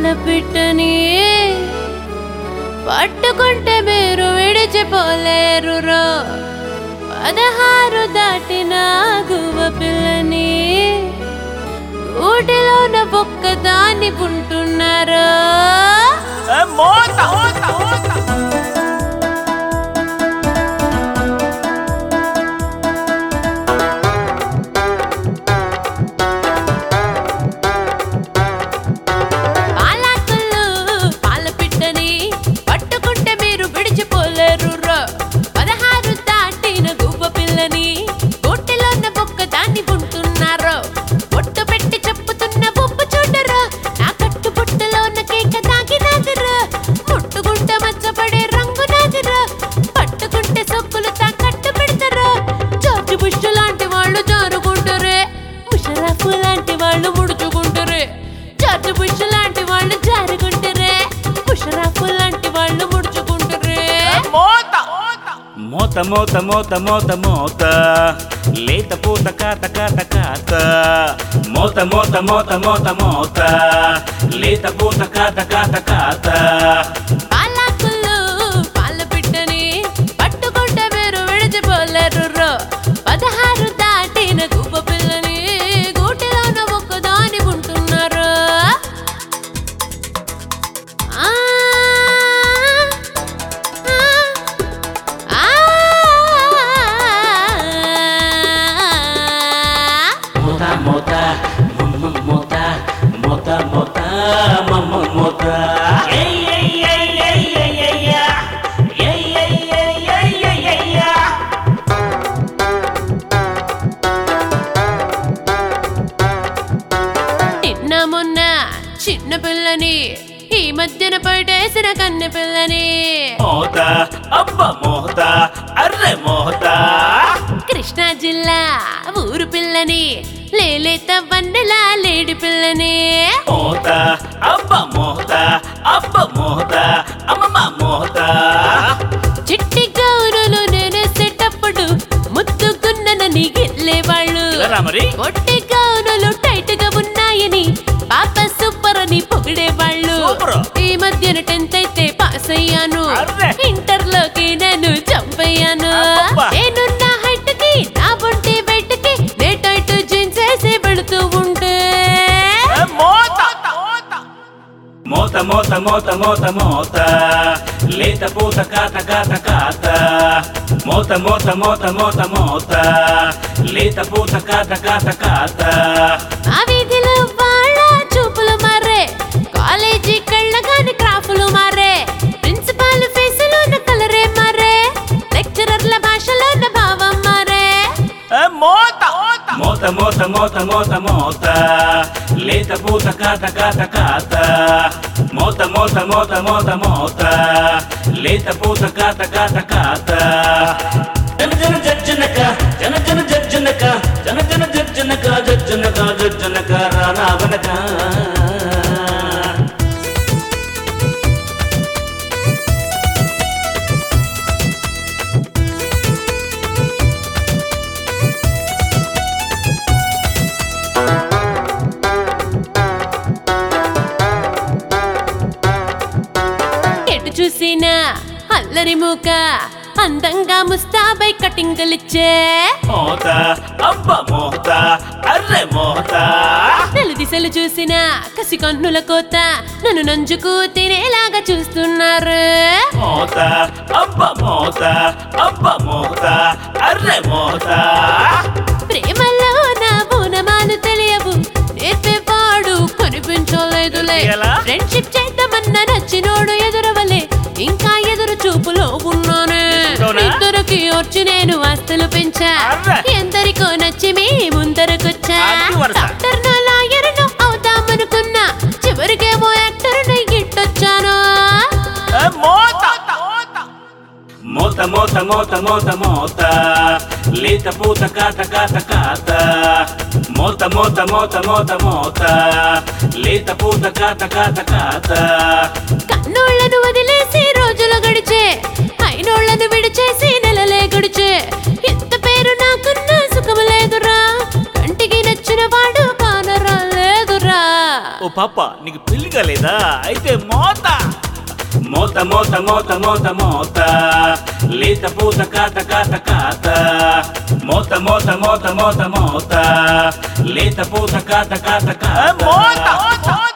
పాల పిట్టని పట్టుకుంటే మీరు విడిచిపోలేరు రో పదహారు దాటిన గువ్వ పిల్లని ఊటిలోన బొక్క దాన్ని పుంటున్నారో ఏ మోత మోత మోత పాలాకులు పాల పిట్టని పట్టుకుంటే మీరు విడిచిపోలేరు రో పదహారు దాటిన గువ్వ పిల్లని గొట్టెలోన్న బొక్క దాన్ని పుంటున్నారో బొట్టు పెట్టి చెప్పుతున్న బొప్పు చూడరు నా కట్టు బుట్టలోన కేక తాగి నాదిరా ముట్టుకుంటే మచ్చపడే రంగు నాదిరా పట్టుకుంటే సొక్కులు తా కట్టు పెడతారు జార్జి బుష్ లాంటి వాళ్ళు జారుకుంటారే ముషరఫ్ లాంటి వాళ్ళు ముడుచుకుంటారే జార్జి బుష్ లాంటి వాళ్ళు జారుకుంటారే ముషరఫ్ లాంటి వాళ్ళు ముడుచుకుంటారే మోత మోత మోత మోత మోత మోత మోత లేత పూత కాత కాత కాత మోత మోత మోత మోత మోత లేత పూత కాత కాత కాత పాలాకులు పాల పిట్టని పట్టుకుంటే మీరు విడిచిపోలేరు రో పదహారు దాటిన గువ్వ పిల్లని గూటిలోన ఒక్కదాని ఉంటున్నారు ఆ, ఆ, ఆ. మోత మోత మమ్మ మోత మోత మోత మమ్మ మోత ఏయ్ ఏయ్ ఏయ్ ఏయ్ ఏయ్ ఏయ్ యా. ఏయ్ ఏయ్ ఏయ్ ఏయ్ ఏయ్ ఏయ్ యా. నిన్న మొన్న చిన్న పిల్లని ఈ మధ్యన పడేసిన కన్నె పిల్లని మోత అబ్బ మోత అర్రె మోత కృష్ణా జిల్లా ఊరు పిల్లని లేలేత వన్నెలా లేడి పిల్లని మోత అబ్బ మోత అబ్బ మోత అమ్మమ్మ మోత చిట్టి గౌరులు నేనేసేటప్పుడు ముద్దుగున్ననని గెల్లేవాళ్ళు ఇలా మరి పొట్టి గౌనులు టైట్ గా ఉన్నాయని పాప సూపర్ అని పొగిడేవాళ్ళు సూపరు. ఈ మధ్యన టెన్త్ అయితే పాస్ అయ్యాను అర్రే. ఇంటర్ లోకి నేను జంప్ అయ్యాను అబ్బబ్బా. నేనున్న హైట్ కి నా బొంటి వెయిట్ కి నే టైట్ జీన్స్ వేసి వెళుతూ ఉంటే ఏ మోత మోత మోత మోత మోత మోత మోత లేత పూత కాత కాత కాత మోత మోత మోత మోత మోత లేత పూత కాత కాత కాత ఆ వీధిలో వాళ్ళ చూపులు మారే కాలేజీ కళ్ళగాని క్రాఫ్లు మారే ప్రిన్సిపాల్ ఫేసులోన కలరే మారే లెక్చరర్ల భాషలోన భావం మారే ఏ మోత మోత మోత మోత మోత మోత లేత పూత కాత కాత కాత మోత మోత మోత మోత మోత లేత పూత కాత కాత కాత జన జన జజ్జనక జన జన జజ్జనక జన జన జజ్జనక జజ్జనక జజ్జనక రానా వనక ఎటు చూసినా అల్లరి మూక అందంగా ముస్తాబై కటింగలిచ్చే మోత అబ్బ మోత అర్రె మోత నలు దిశలు చూసినా కసి కన్నుల కోత నన్ను నంజుకు తినేలాగా చూస్తున్నారు మోత అబ్బ మోత అబ్బ మోత అర్రె మోత ప్రేమలో నా బోనమాలు తెలియవు నేర్పేవాడు కనిపించలేదులే ఎలా? ఫ్రెండ్షిప్ చేద్దామన్న నచ్చినోడు ఎదురవలే ఇంకా ఎదురు చూపులో ఉన్నానే అవునా? ఇద్దరికి వచ్చి నేను ఆస్తులు పెంచా అర్రే. ఎందరికో నచ్చి మీ ముందరకొచ్చా అది వరస. డాక్టర్ నో లాయర్ నో అవుదామనుకున్నా చివరికేమో యాక్టర్ నై గిట్టొచ్చాను ఏ మోత మోత మోత మోత మోత మోత లేత పూత కాత కాత కాత మోత మోత మోత మోత మోత లేత పూత కాత కాత కాత కన్నోళ్లను వదిలేసి రోజులు గడిచే అయినోళ్లను విడిచేసి నెలలే గడిచే ఎంత పేరు నాకున్న సుఖము లేదురా కంటికి నచ్చిన వాడు కానరా లేదురా ఓ పాప నీకు పెళ్లి కాలేదా అయితే మోత మోత మోత మోత మోత మోత లేత పూత కాత కాత కాత మోత మోత మోత మోత మోత లేత పూత కాత కాత ఏ కాత మోత